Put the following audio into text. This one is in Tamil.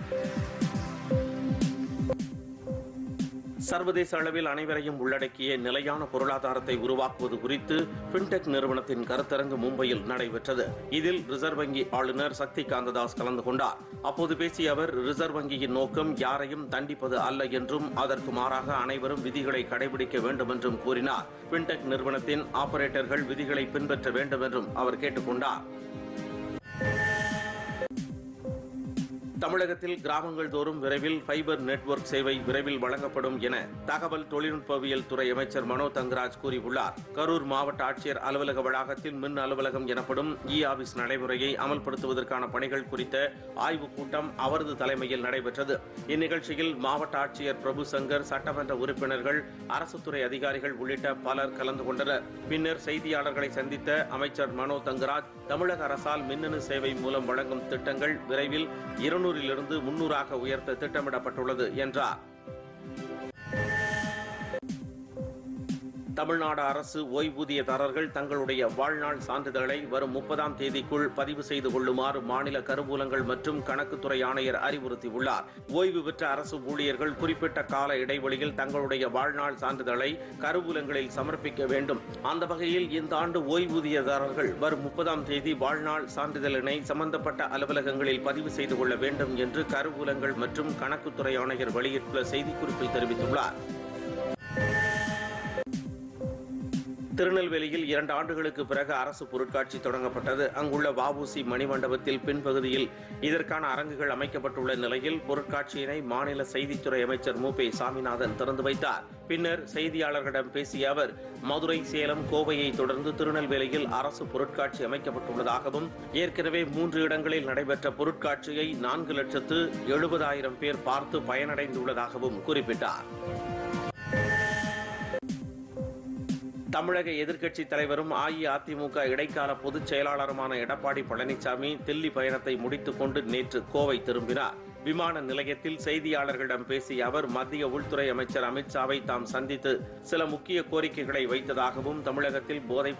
சர்வதேச அளவில் அனைவரையும் உள்ளடக்கிய நிலையான பொருளாதாரத்தை உருவாக்குவது குறித்து பின்டெக் நிறுவனத்தின் கருத்தரங்கு மும்பையில் நடைபெற்றது இதில் ரிசர்வ் வங்கி ஆளுநர் சக்தி காந்ததாஸ் கலந்து கொண்டார் அப்போது பேசிய அவர் ரிசர்வ் வங்கியின் நோக்கம் யாரையும் தண்டிப்பது அல்ல என்றும் அதற்கு மாறாக அனைவரும் விதிகளை கடைபிடிக்க வேண்டும் என்றும் கூறினார் பின்டெக் நிறுவனத்தின் ஆபரேட்டர்கள் விதிகளை பின்பற்ற வேண்டும் என்றும் அவர் கேட்டுக் கொண்டார் தமிழகத்தில் கிராமங்கள் தோறும் விரைவில் ஃபைபர் நெட்வொர்க் சேவை விரைவில் வழங்கப்படும் என தகவல் தொழில்நுட்பவியல் துறை அமைச்சர் மனோ தங்கராஜ் கூறியுள்ளார் கரூர் மாவட்ட ஆட்சியர் அலுவலக வளாகத்தில் மின் அலுவலகம் எனப்படும் இ ஆபீஸ் நடைமுறையை அமல்படுத்துவதற்கான பணிகள் குறித்த ஆய்வுக் கூட்டம் அவரது தலைமையில் நடைபெற்றது இந்நிகழ்ச்சியில் மாவட்ட ஆட்சியர் பிரபு சங்கர் சட்டமன்ற உறுப்பினர்கள் அரசு துறை அதிகாரிகள் உள்ளிட்ட பலர் கலந்து கொண்டனர் பின்னர் செய்தியாளர்களை சந்தித்த அமைச்சர் மனோ தங்கராஜ் தமிழக அரசால் மின்னணு சேவை மூலம் வழங்கும் திட்டங்கள் விரைவில் இருநூறிலிருந்து முன்னூறாக உயர்த்த திட்டமிடப்பட்டுள்ளது என்றார் தமிழ்நாடு அரசு ஓய்வூதியதாரர்கள் தங்களுடைய வாழ்நாள் சான்றிதழை வரும் முப்பதாம் தேதிக்குள் பதிவு செய்து கொள்ளுமாறு மாநில கருவூலங்கள் மற்றும் கணக்குத்துறை ஆணையர் அறிவுறுத்தியுள்ளார் ஓய்வு பெற்ற அரசு ஊழியர்கள் குறிப்பிட்ட கால இடைவெளியில் தங்களுடைய வாழ்நாள் சான்றிதழை கருவூலங்களில் சமர்ப்பிக்க வேண்டும் அந்த வகையில் இந்த ஆண்டு ஓய்வூதியதாரர்கள் வரும் முப்பதாம் தேதி வாழ்நாள் சான்றிதழினை சம்பந்தப்பட்ட அலுவலகங்களில் பதிவு செய்து கொள்ள வேண்டும் என்று கருவூலங்கள் மற்றும் கணக்குத்துறை ஆணையர் வெளியிட்டுள்ள செய்திக்குறிப்பில் தெரிவித்துள்ளார் திருநெல்வேலியில் இரண்டு ஆண்டுகளுக்கு பிறகு அரசு பொருட்காட்சி தொடங்கப்பட்டது அங்குள்ள வஉசி மணிமண்டபத்தில் பின்பகுதியில் இதற்கான அரங்குகள் அமைக்கப்பட்டுள்ள நிலையில் பொருட்காட்சியினை மாநில செய்தித்துறை அமைச்சர் மு பே சாமிநாதன் திறந்து வைத்தார் பின்னர் செய்தியாளர்களிடம் பேசிய அவர் மதுரை சேலம் கோவையை தொடர்ந்து திருநெல்வேலியில் அரசு பொருட்காட்சி அமைக்கப்பட்டுள்ளதாகவும் ஏற்கனவே மூன்று இடங்களில் நடைபெற்ற பொருட்காட்சியை நான்கு லட்சத்து எழுபதாயிரம் பேர் பார்த்து பயனடைந்துள்ளதாகவும் குறிப்பிட்டார் தமிழக எதிர்க்கட்சித் தலைவரும் அஇஅதிமுக இடைக்கால பொதுச் செயலாளருமான எடப்பாடி பழனிசாமி தில்லி பயணத்தை முடித்துக் கொண்டு நேற்று கோவை திரும்பினார் விமான நிலையத்தில் செய்தியாளர்களிடம் பேசிய அவர் மத்திய உள்துறை அமைச்சர் அமித்ஷாவை தாம் சந்தித்து சில முக்கிய கோரிக்கைகளை வைத்ததாகவும் தமிழகத்தில் போதை